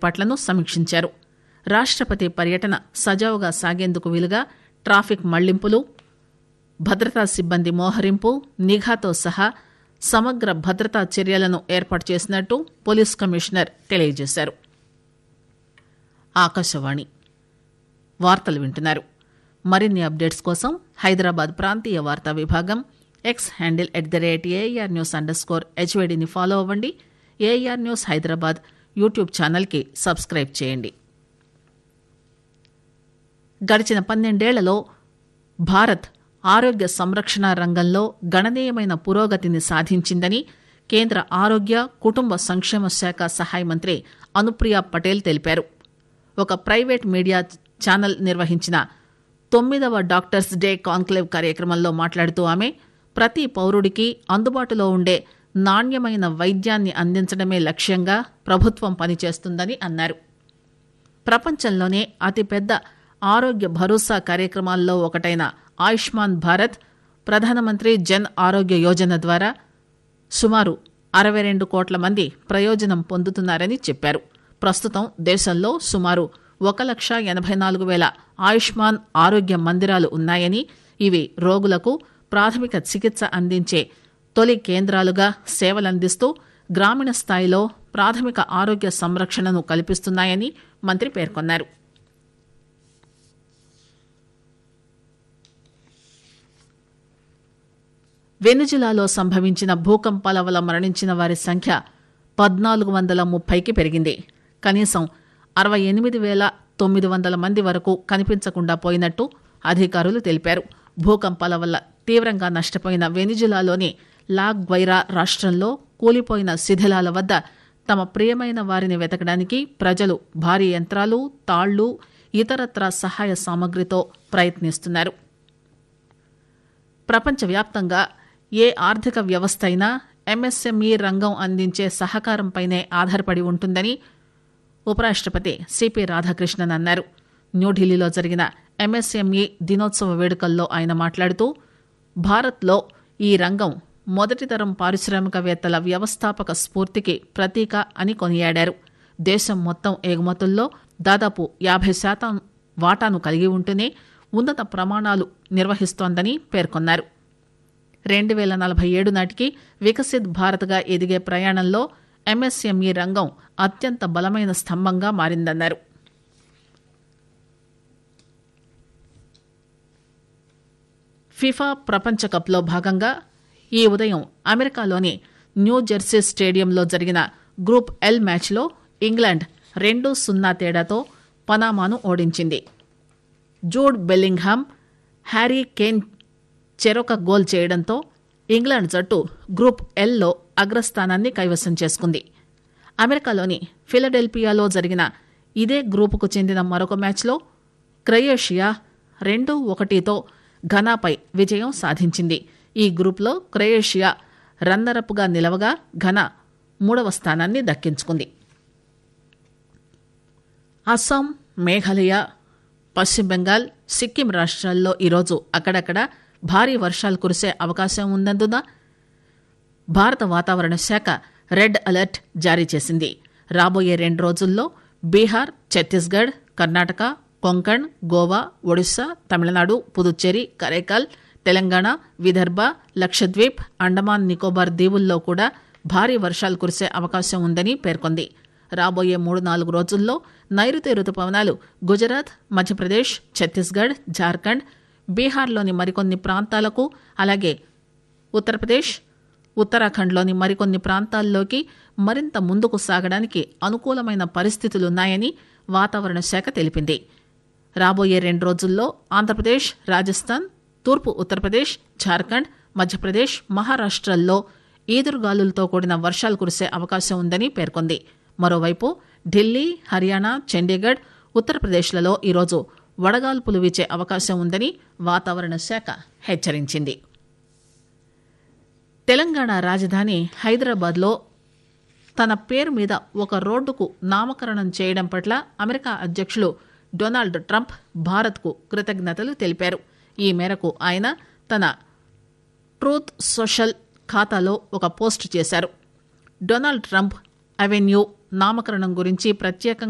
ఏర్పాట్లను సమీక్షించారు రాష్టపతి పర్యటన సజావుగా సాగేందుకు వీలుగా ట్రాఫిక్ మళ్లింపులు భద్రతా సిబ్బంది మోహరింపు నిఘాతో సహా సమగ్ర భద్రతా చర్యలను ఏర్పాటు చేసినట్టు పోలీస్ కమిషనర్ తెలియజేశారు ఆకాశవాణి వార్తలు వింటున్నారు మరిన్ని అప్డేట్స్ కోసం హైదరాబాద్ ప్రాంతీయ వార్తా విభాగం X handle at the rate A I R news underscore హెచ్వైడిని ఫాలో అవ్వండి ఏఆర్ న్యూస్ హైదరాబాద్ యూట్యూబ్ ఛానల్కి సబ్స్క్రైబ్ చేయండి గడిచిన పన్నెండేళ్లలో భారత్ ఆరోగ్య సంరక్షణ రంగంలో గణనీయమైన పురోగతిని సాధించిందని కేంద్ర ఆరోగ్య కుటుంబ సంక్షేమ శాఖ సహాయ మంత్రి అనుప్రియ పటేల్ తెలిపారు ఒక ప్రైవేట్ మీడియా ఛానల్ నిర్వహించిన తొమ్మిదవ డాక్టర్స్ డే కాన్క్లేవ్ కార్యక్రమంలో మాట్లాడుతూ ఆమె ప్రతి పౌరుడికి అందుబాటులో ఉండే నాణ్యమైన వైద్యాన్ని అందించడమే లక్ష్యంగా ప్రభుత్వం పనిచేస్తుందని అన్నారు ప్రపంచంలోనే అతిపెద్ద ఆరోగ్య భరోసా కార్యక్రమాల్లో ఒకటైన ఆయుష్మాన్ భారత్ ప్రధానమంత్రి జన్ ఆరోగ్య యోజన ద్వారా సుమారు అరవై రెండు కోట్ల మంది ప్రయోజనం పొందుతున్నారని చెప్పారు ప్రస్తుతం దేశంలో సుమారు ఒక లక్ష ఎనభై నాలుగు వేల ఆయుష్మాన్ ఆరోగ్య మందిరాలు ఉన్నాయని ఇవి రోగులకు ప్రాథమిక చికిత్స అందించే తొలి కేంద్రాలుగా సేవలందిస్తూ గ్రామీణ స్థాయిలో ప్రాథమిక ఆరోగ్య సంరక్షణను కల్పిస్తున్నాయని మంత్రి పేర్కొన్నారు వెనుజులాలో సంభవించిన భూకంపాల వల్ల మరణించిన వారి సంఖ్య పద్నాలుగు వందల ముప్పైకి పెరిగింది కనీసం అరవై ఎనిమిది వేల తొమ్మిది వందల మంది వరకు కనిపించకుండా పోయినట్టు అధికారులు తెలిపారు భూకంపాల వల్ల తీవ్రంగా నష్టపోయిన వెనిజులాలోని లాగ్వైరా రాష్ట్రంలో కూలిపోయిన శిథిలాల వద్ద తమ ప్రియమైన వారిని వెతకడానికి ప్రజలు భారీ యంత్రాలు తాళ్లు ఇతరత్రా సహాయ సామగ్రితో ప్రయత్నిస్తున్నారు ప్రపంచవ్యాప్తంగా ఏ ఆర్థిక వ్యవస్థ అయినా ఎంఎస్ఎంఈ రంగం అందించే సహకారంపైనే ఆధారపడి ఉంటుందని ఉపరాష్టపతి సిపి రాధాకృష్ణన్ అన్నారు న్యూఢిల్లీలో జరిగిన ఎంఎస్ఎంఈ దినోత్సవ వేడుకల్లో ఆయన మాట్లాడుతూ భారత్లో ఈ రంగం మొదటి తరం పారిశ్రామికవేత్తల వ్యవస్థాపక స్ఫూర్తికి ప్రతీక అని కొనియాడారు దేశం మొత్తం ఎగుమతుల్లో దాదాపు యాభై శాతం వాటాను కలిగి ఉంటూనే ఉన్నత ప్రమాణాలు నిర్వహిస్తోందని పేర్కొన్నారు రెండు వేల నలభై ఏడు నాటికి వికసిత్ భారత్గా ఎదిగే ప్రయాణంలో ఎంఎస్ఎంఈ రంగం అత్యంత బలమైన స్తంభంగా మారిందన్నారు ఫిఫా ప్రపంచ కప్లో భాగంగా ఈ ఉదయం అమెరికాలోని న్యూ జెర్సీ స్టేడియంలో జరిగిన గ్రూప్ ఎల్ మ్యాచ్లో ఇంగ్లాండ్ రెండు సున్నా తేడాతో పనామాను ఓడించింది జూడ్ బెల్లింగ్హామ్ హ్యారీ కేన్ చెరొక గోల్ చేయడంతో ఇంగ్లాండ్ జట్టు గ్రూప్ ఎల్లో అగ్రస్థానాన్ని కైవసం చేసుకుంది అమెరికాలోని ఫిలడెల్ఫియాలో జరిగిన ఇదే గ్రూపుకు చెందిన మరొక మ్యాచ్లో క్రొయేషియా రెండు ఒకటితో ఘనాపై విజయం సాధించింది ఈ గ్రూప్లో క్రొయేషియా రన్నరప్గా నిలవగా ఘన మూడవ స్థానాన్ని దక్కించుకుంది అస్సాం మేఘాలయ పశ్చిమ బెంగాల్ సిక్కిం రాష్ట్రాల్లో ఈరోజు అక్కడక్కడ భారీ వర్షాలు కురిసే అవకాశం ఉన్నందున భారత వాతావరణ శాఖ రెడ్ అలర్ట్ జారీ చేసింది రాబోయే రెండు రోజుల్లో బీహార్ ఛత్తీస్గఢ్ కర్ణాటక కొంకణ్ గోవా ఒడిశా తమిళనాడు పుదుచ్చేరి కరైకాల్ తెలంగాణ విదర్భ లక్షద్వీప్ అండమాన్ నికోబార్ దీవుల్లో కూడా భారీ వర్షాలు కురిసే అవకాశం ఉందని పేర్కొంది రాబోయే మూడు నాలుగు రోజుల్లో నైరుతి రుతుపవనాలు గుజరాత్ మధ్యప్రదేశ్ ఛత్తీస్గఢ్ జార్ఖండ్ బీహార్లోని మరికొన్ని ప్రాంతాలకు అలాగే ఉత్తరప్రదేశ్ ఉత్తరాఖండ్లోని మరికొన్ని ప్రాంతాల్లోకి మరింత ముందుకు సాగడానికి అనుకూలమైన పరిస్థితులున్నాయని వాతావరణ శాఖ తెలిపింది రాబోయే రెండు రోజుల్లో ఆంధ్రప్రదేశ్ రాజస్థాన్ తూర్పు ఉత్తరప్రదేశ్ జార్ఖండ్ మధ్యప్రదేశ్ మహారాష్టల్లో ఈదురుగాలులతో కూడిన వర్షాలు కురిసే అవకాశం ఉందని పేర్కొంది మరోవైపు ఢిల్లీ హర్యానా చండీగఢ్ ఉత్తరప్రదేశ్లలో ఈరోజు వడగాల్పులు వీచే అవకాశం ఉందని వాతావరణ శాఖ హెచ్చరించింది తెలంగాణ రాజధాని హైదరాబాద్లో తన పేరు మీద ఒక రోడ్డుకు నామకరణం చేయడం పట్ల అమెరికా అధ్యక్షులు డొనాల్డ్ ట్రంప్ భారత్కు కృతజ్ఞతలు తెలిపారు ఈ మేరకు ఆయన తన ట్రూత్ సోషల్ ఖాతాలో ఒక పోస్ట్ చేశారు డొనాల్డ్ ట్రంప్ అవెన్యూ నామకరణం గురించి ప్రత్యేకంగా